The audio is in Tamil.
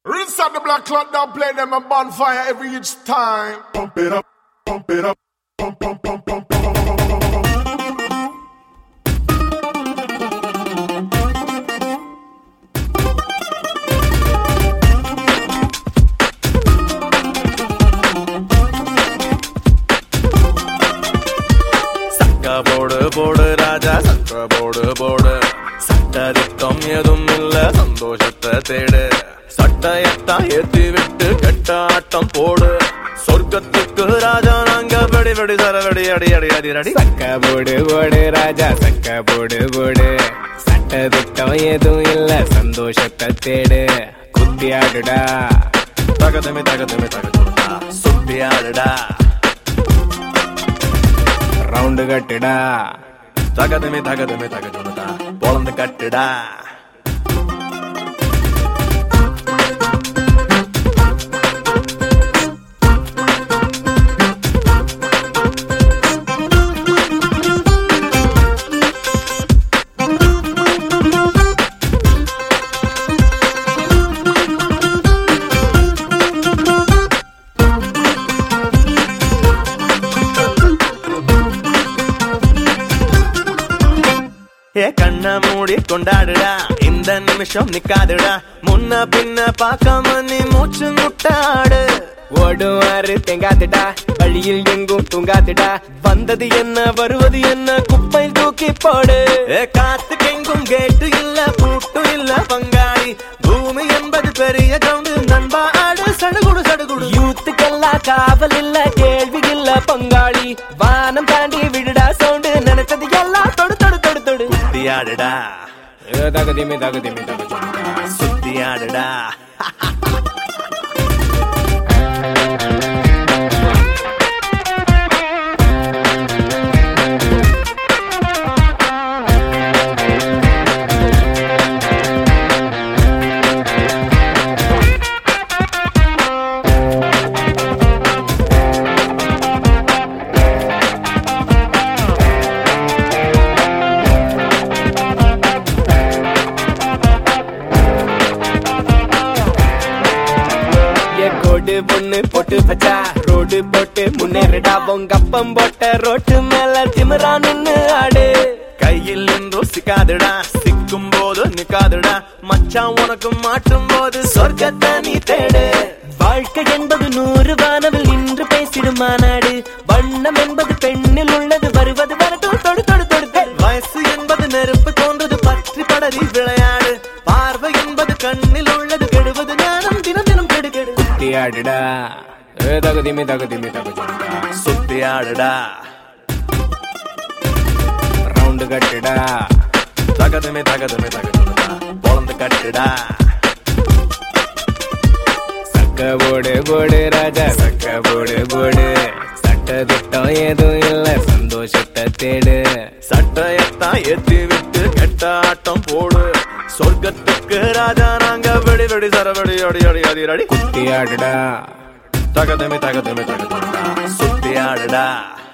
Rinse out the black clock down, play them a bonfire every each time. Pump it up, pump it up, pump, pump, pump, pump, pump, pump, pump, pump, pump. சக்க போடு போடு ராஜா சக்க போடு போடு சட்டதிட்டம் எதுவும் இல்ல சந்தோஷத்தை தேடு சட்டையத்தான் ஏத்தி விட்டு கெட்ட ஆட்டம் போடு சொர்க்கத்துக்கு ராஜா நாங்க வெடி வெடி சரவெடி அடி அடி அடி அடி சக்க போடு போடு ராஜா சக்க போடு போடு சட்ட திட்டம் எதுவும் இல்ல சந்தோஷத்தை தேடு குத்தி ஆடுடா தகதமே தகதமே தகதுடா சுத்தி ஆடுடா ரவுண்டு கட்டுடா தகதமே தகதமே தகதுடா பொழந்து கட்டுடா ஏ கண்ண மூடி கொண்டாடுடா இந்த நிமிஷம் நிக்காதுடா முன்ன பின்ன பார்க்காம நீ மூச்சு முட்டாடு ஓடுவாரு தெங்காதுடா வழியில் எங்கும் தூங்காதுடா வந்தது என்ன வருவது என்ன குப்பை தூக்கி போடு ஏ காத்துக்கு எங்கும் கேட்டு இல்ல பூட்டும் இல்ல பங்காளி பூமி என்பது பெரிய கவுண்டு நண்பா ஆடு சடுகுடு சடுகுடு யூத்துக்கெல்லாம் காவல் இல்ல கேள்வி இல்ல பங்காளி வானம் தாண்டி விடுடா சவுண்டு நினைச்சது எல்லாம் தொடு தொடு தொடு தொடு சுத்தி ஆடுடா தகுதிமே தகுதிமே தகுதி சுத்தி ஆடுடா ஏ கோடு பொண்ணு போட்டு வச்சா ரோடு போட்டு முன்னேறடா உங்க அப்பம் போட்ட ரோட்டு மேல திமிரா நின்னு ஆடு கையில் நின்றும் சிக்காதுடா சிக்கும் போது நிக்காதுடா மச்சான் உனக்கு மாட்டும் போது சொர்க்கத்தை நீ தேடு வாழ்க்கை என்பது நூறு வானவில் நின்று பேசிடும் மாநாடு வண்ணம் என்பது பெண்ணில் உள்ளது வருவது வரட்டும் தொடு தொடு தொடு தொடு. வயசு என்பது நெருப்பு போன்றது பற்றி படரி விளையாடு பார்வை என்பது கண்ணில் உள்ளது கெடுவது ஞானம் தினம் தினம் கெடு கெடு குத்தி ஆடுடா ஏ தகுதிமே தகுதிமே தகுதி சுத்தி ஆடுடா ரவுண்டு கட்டுடா தகதுமே தகதுமே தகதுடா பொழந்து கட்டுடா சக்க போடு போடு ராஜா சக்க போடு போடு சட்ட திட்டம் எதுவும் இல்ல சந்தோஷத்தை தேடு சட்டையத்தான் ஏத்தி விட்டு கெட்ட ஆட்டம் போடு சொர்க்கத்துக்கு ராஜா நாங்க வெடி வெடி சரவெடி அடி அடி அடி அடி குத்தி ஆடுடா தகதுமே தகதுமே தகதுடா சுத்தி ஆடுடா